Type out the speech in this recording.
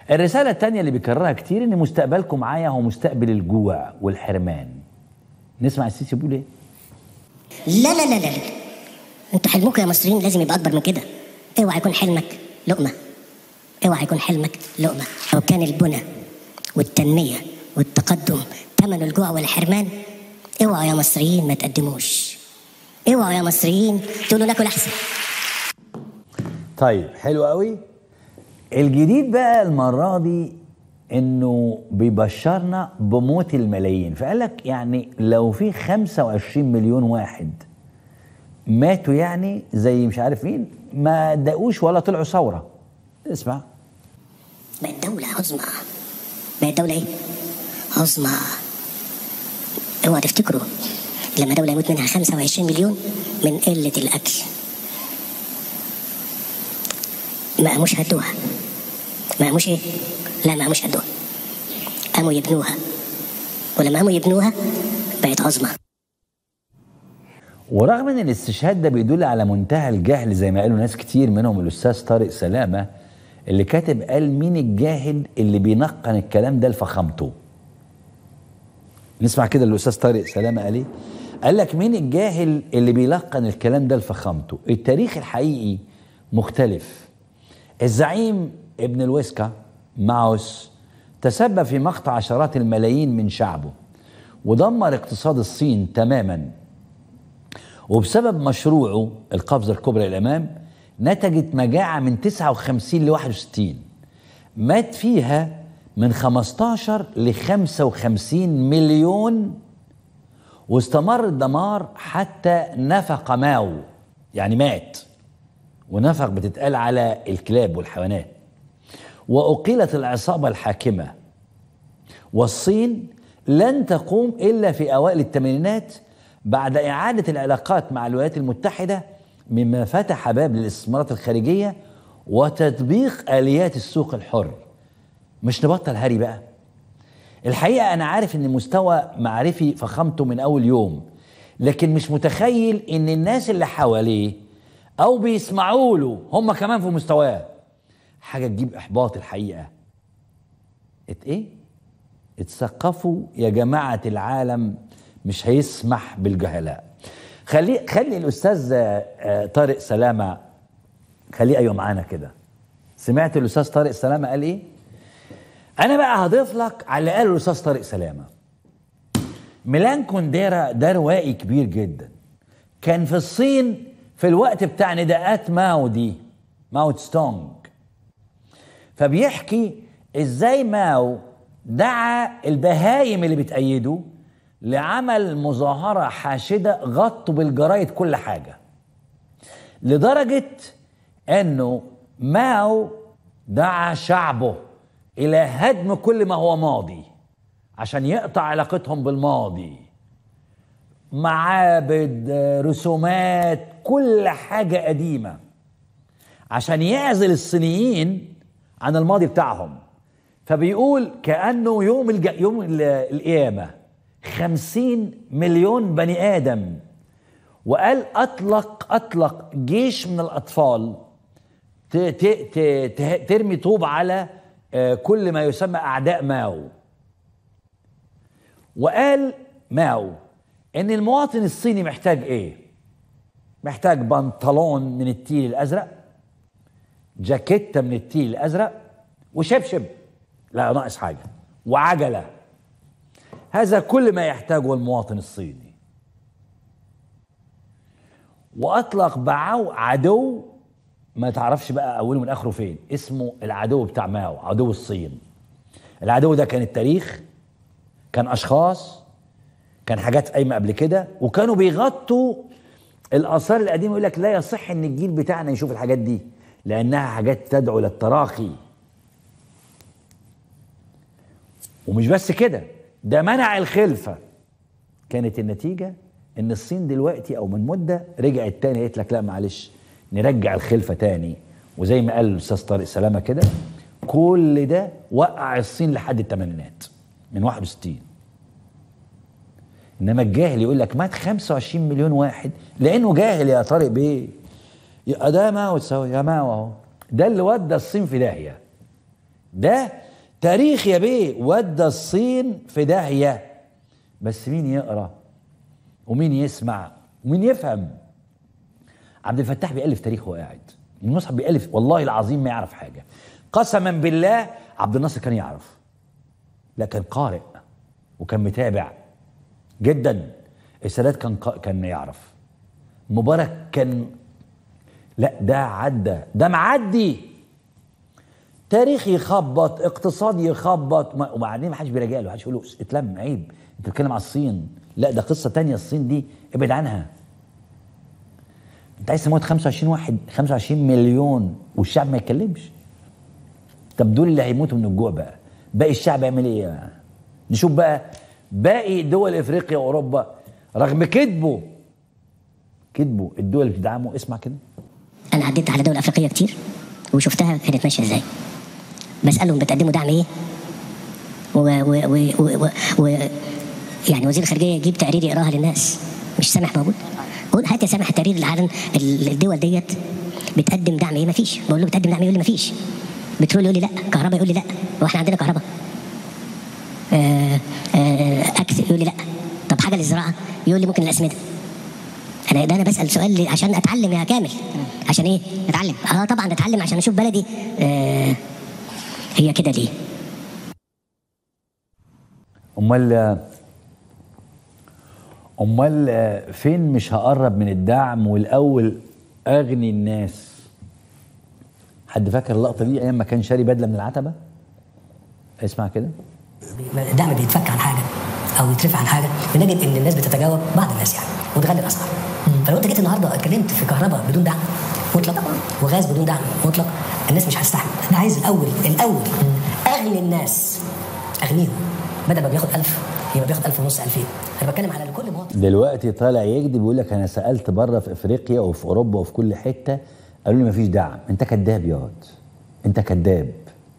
الرسالة التانية اللي بيكررها كتير ان مستقبلكم معايا هو مستقبل الجوع والحرمان نسمع السيسي بيقول ايه لا لا لا لا لا انتوا حلمكم يا مصريين لازم يبقى اكبر من كده اوعى يكون حلمك لقمه اوعى يكون حلمك لقمه لو كان البنى والتنميه والتقدم ثمن الجوع والحرمان اوعوا يا مصريين ما تقدموش اوعوا يا مصريين تقولوا ناكل احسن طيب حلو قوي الجديد بقى المرة دي انه بيبشرنا بموت الملايين فقال لك يعني لو في 25 مليون واحد ماتوا يعني زي مش عارف مين ما دقوش ولا طلعوا ثورة اسمع بقت دولة عظمى بقت دولة ايه؟ عظمى اوعى تفتكروا لما دولة يموت منها 25 مليون من قلة الأكل ما قاموش هدوها ما قاموش ايه؟ لا ما قاموش هدوها قاموا يبنوها ولما قاموا يبنوها بقت عظمى ورغم ان الاستشهاد ده بيدل على منتهى الجهل زي ما قالوا ناس كتير منهم الاستاذ طارق سلامه اللي كاتب قال مين الجاهل اللي بينقن الكلام ده لفخامته نسمع كده الاستاذ طارق سلامه قال ايه قال لك مين الجاهل اللي بيلقن الكلام ده لفخامته التاريخ الحقيقي مختلف الزعيم ابن الويسكا ماوس تسبب في مقطع عشرات الملايين من شعبه ودمر اقتصاد الصين تماما وبسبب مشروعه القفزة الكبرى للأمام نتجت مجاعة من 59 ل 61 مات فيها من 15 ل 55 مليون واستمر الدمار حتى نفق ماو يعني مات ونفق بتتقال على الكلاب والحيوانات وأقيلت العصابة الحاكمة والصين لن تقوم إلا في أوائل الثمانينات بعد إعادة العلاقات مع الولايات المتحدة مما فتح باب للاستثمارات الخارجية وتطبيق آليات السوق الحر مش نبطل هري بقى الحقيقة أنا عارف إن مستوى معرفي فخامته من أول يوم لكن مش متخيل إن الناس اللي حواليه أو بيسمعوا له هم كمان في مستواه حاجة تجيب إحباط الحقيقة ات إيه؟ اتثقفوا يا جماعة العالم مش هيسمح بالجهلاء خلي خلي الاستاذ آه، طارق سلامه خليه ايوه معانا كده سمعت الاستاذ طارق سلامه قال ايه انا بقى هضيف لك على اللي قاله الاستاذ طارق سلامه ميلان كونديرا ده روائي كبير جدا كان في الصين في الوقت بتاع نداءات ماو دي ماو تستونج فبيحكي ازاي ماو دعا البهايم اللي بتأيده لعمل مظاهرة حاشدة غطوا بالجرايد كل حاجة لدرجة انه ماو دعا شعبه الى هدم كل ما هو ماضي عشان يقطع علاقتهم بالماضي معابد رسومات كل حاجة قديمة عشان يعزل الصينيين عن الماضي بتاعهم فبيقول كأنه يوم الج... يوم ال- القيامة خمسين مليون بني آدم وقال أطلق أطلق جيش من الأطفال ت... ت... ت... ت... ترمي طوب على آه، كل ما يسمى أعداء ماو وقال ماو ان المواطن الصيني محتاج ايه محتاج بنطلون من التيل الازرق جاكيته من التيل الازرق وشبشب لا ناقص حاجه وعجله هذا كل ما يحتاجه المواطن الصيني واطلق بعو عدو ما تعرفش بقى اوله من اخره فين اسمه العدو بتاع ماو عدو الصين العدو ده كان التاريخ كان اشخاص كان حاجات قايمه قبل كده وكانوا بيغطوا الاثار القديمه يقول لك لا يصح ان الجيل بتاعنا يشوف الحاجات دي لانها حاجات تدعو للتراخي ومش بس كده ده منع الخلفه كانت النتيجه ان الصين دلوقتي او من مده رجعت تاني قالت لك لا معلش نرجع الخلفه تاني وزي ما قال الاستاذ طارق سلامه كده كل ده وقع الصين لحد الثمانينات من 61 انما الجاهل يقول لك مات 25 مليون واحد لانه جاهل يا طارق بيه يبقى ده ماو تساوي يا ماو اهو ده اللي ودى الصين في داهيه ده تاريخ يا بيه ودى الصين في داهيه بس مين يقرا ومين يسمع ومين يفهم عبد الفتاح بيألف تاريخ وهو قاعد المصحف بيألف والله العظيم ما يعرف حاجه قسما بالله عبد الناصر كان يعرف لا كان قارئ وكان متابع جدا السادات كان قا- كان يعرف مبارك كان لا ده عدى ده معدي تاريخ يخبط اقتصاد يخبط ما- وبعدين ما حدش بيراجع له حدش يقول له اتلم عيب انت بتتكلم على الصين لا ده قصه تانية الصين دي ابعد عنها انت عايز تموت 25 واحد 25 مليون والشعب ما يتكلمش طب دول اللي هيموتوا من الجوع بقى باقي الشعب يعمل ايه يعني؟ نشوف بقى باقي دول افريقيا واوروبا رغم كذبه كذبه الدول اللي بتدعمه اسمع كده انا عديت على دول افريقيه كتير وشفتها كانت ماشيه ازاي بسالهم بتقدموا دعم ايه و, و, و, و, و, و يعني وزير الخارجيه يجيب تقرير يقراها للناس مش سامح موجود قول هات يا سامح تقرير العالم ال- الدول ديت بتقدم دعم ايه مفيش بقول له بتقدم دعم ايه يقول لي مفيش بترول يقول لي لا كهرباء يقول لي لا هو احنا عندنا كهرباء آه، آه، اكل يقول لي لا طب حاجه للزراعه يقول لي ممكن الاسمده انا ده انا بسال سؤال لي عشان اتعلم يا كامل عشان ايه اتعلم اه طبعا اتعلم عشان اشوف بلدي آه هي كده ليه امال امال فين مش هقرب من الدعم والاول اغني الناس حد فاكر اللقطه دي ايام ما كان شاري بدله من العتبه اسمع كده الدعم بيتفك عن حاجه او يترفع عن حاجه بنجد ان الناس بتتجاوب بعض الناس يعني وتغلي الاسعار فلو انت جيت النهارده اتكلمت في كهرباء بدون دعم مطلق وغاز بدون دعم مطلق الناس مش هتستحمل انا عايز الاول الاول اغني الناس اغنيهم بدل ما بياخد 1000 يبقى بياخد 1000 ونص 2000 انا بتكلم على كل مواطن دلوقتي طالع يكذب يقول لك انا سالت بره في افريقيا وفي اوروبا وفي كل حته قالوا لي مفيش دعم انت كذاب ياض انت كذاب